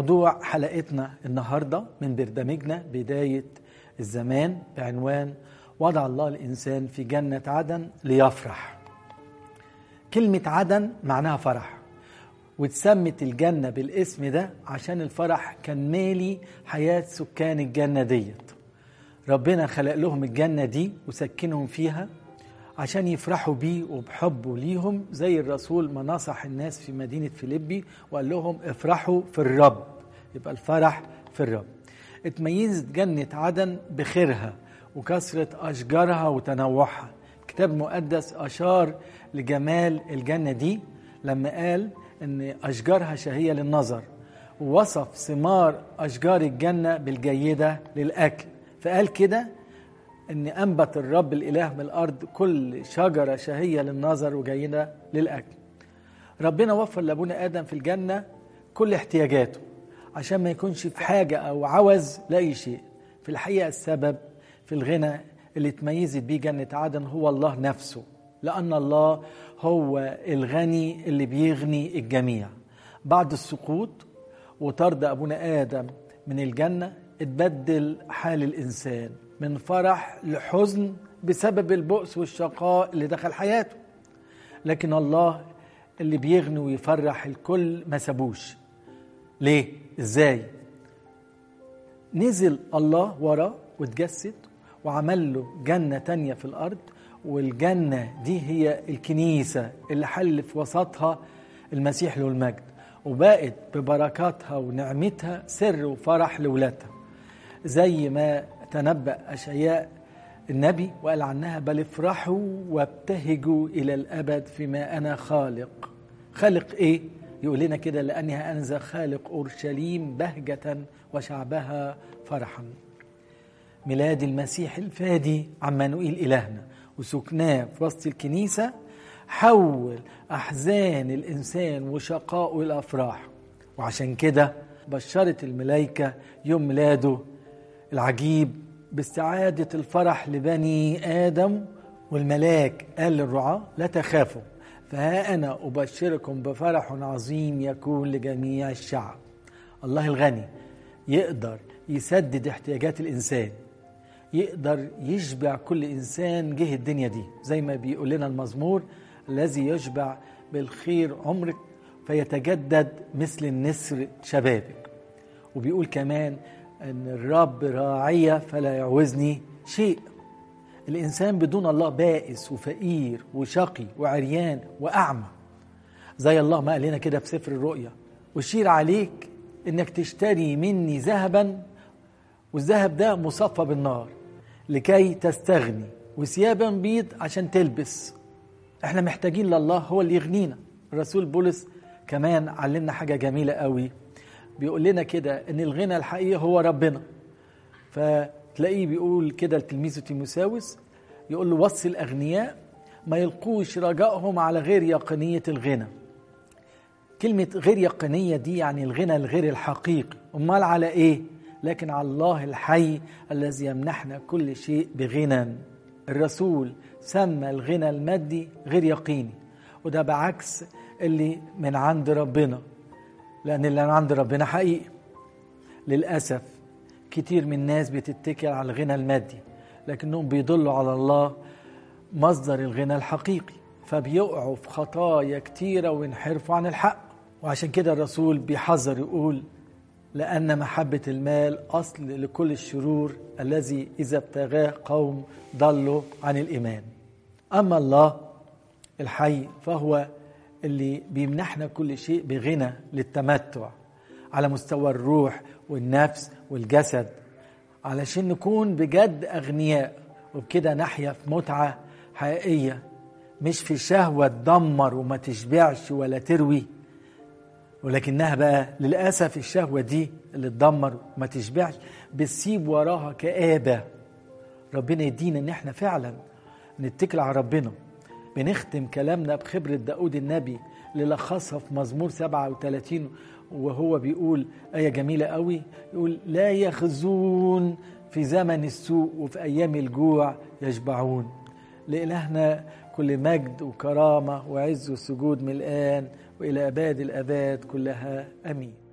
موضوع حلقتنا النهارده من برنامجنا بدايه الزمان بعنوان وضع الله الانسان في جنه عدن ليفرح. كلمه عدن معناها فرح واتسمت الجنه بالاسم ده عشان الفرح كان مالي حياه سكان الجنه ديت. ربنا خلق لهم الجنه دي وسكنهم فيها عشان يفرحوا بيه وبحبه ليهم زي الرسول ما نصح الناس في مدينة فيليبي وقال لهم افرحوا في الرب يبقى الفرح في الرب اتميزت جنة عدن بخيرها وكثرة أشجارها وتنوعها الكتاب المقدس أشار لجمال الجنة دي لما قال أن أشجارها شهية للنظر ووصف ثمار أشجار الجنة بالجيدة للأكل فقال كده ان انبت الرب الاله من الارض كل شجره شهيه للنظر وجيده للاكل ربنا وفر لابونا ادم في الجنه كل احتياجاته عشان ما يكونش في حاجه او عوز لاي شيء في الحقيقه السبب في الغنى اللي اتميزت بيه جنه عدن هو الله نفسه لان الله هو الغني اللي بيغني الجميع بعد السقوط وطرد ابونا ادم من الجنه اتبدل حال الانسان من فرح لحزن بسبب البؤس والشقاء اللي دخل حياته لكن الله اللي بيغني ويفرح الكل ما سابوش ليه ازاي نزل الله وراه واتجسد وعمل له جنة تانية في الأرض والجنة دي هي الكنيسة اللي حل في وسطها المسيح له المجد وبقت ببركاتها ونعمتها سر وفرح لولادها زي ما تنبأ أشعياء النبي وقال عنها بل افرحوا وابتهجوا إلى الأبد فيما أنا خالق خالق إيه؟ يقول لنا كده لأنها أنزل خالق أورشليم بهجة وشعبها فرحا ميلاد المسيح الفادي عمانوئيل إلهنا وسكناه في وسط الكنيسة حول أحزان الإنسان وشقائه إلى أفراح وعشان كده بشرت الملائكة يوم ميلاده العجيب باستعادة الفرح لبني آدم والملاك قال للرعاة لا تخافوا فها أنا أبشركم بفرح عظيم يكون لجميع الشعب الله الغني يقدر يسدد احتياجات الإنسان يقدر يشبع كل إنسان جه الدنيا دي زي ما بيقول لنا المزمور الذي يشبع بالخير عمرك فيتجدد مثل النسر شبابك وبيقول كمان ان الرب راعية فلا يعوزني شيء الانسان بدون الله بائس وفقير وشقي وعريان واعمى زي الله ما قال لنا كده في سفر الرؤيا وشير عليك انك تشتري مني ذهبا والذهب ده مصفى بالنار لكي تستغني وثيابا بيض عشان تلبس احنا محتاجين لله هو اللي يغنينا الرسول بولس كمان علمنا حاجة جميلة قوي بيقول لنا كده ان الغنى الحقيقي هو ربنا فتلاقيه بيقول كده لتلميذه تيموساوس يقول له وصي الاغنياء ما يلقوش رجائهم على غير يقينيه الغنى كلمة غير يقينية دي يعني الغنى الغير الحقيقي أمال على إيه؟ لكن على الله الحي الذي يمنحنا كل شيء بغنى الرسول سمى الغنى المادي غير يقيني وده بعكس اللي من عند ربنا لأن اللي عند ربنا حقيقي للأسف كتير من الناس بتتكل على الغنى المادي لكنهم بيدلوا على الله مصدر الغنى الحقيقي فبيقعوا في خطايا كتيرة وينحرفوا عن الحق وعشان كده الرسول بيحذر يقول لأن محبة المال أصل لكل الشرور الذي إذا ابتغاه قوم ضلوا عن الإيمان أما الله الحي فهو اللي بيمنحنا كل شيء بغنى للتمتع على مستوى الروح والنفس والجسد علشان نكون بجد أغنياء وبكده نحيا في متعة حقيقية مش في شهوة تدمر وما تشبعش ولا تروي ولكنها بقى للأسف الشهوة دي اللي تدمر وما تشبعش بتسيب وراها كآبة ربنا يدينا ان احنا فعلا نتكل على ربنا بنختم كلامنا بخبرة داود النبي اللي لخصها في مزمور 37 وهو بيقول آية جميلة قوي يقول لا يخزون في زمن السوء وفي أيام الجوع يشبعون لإلهنا كل مجد وكرامة وعز وسجود من الآن وإلى أباد الأباد كلها أمين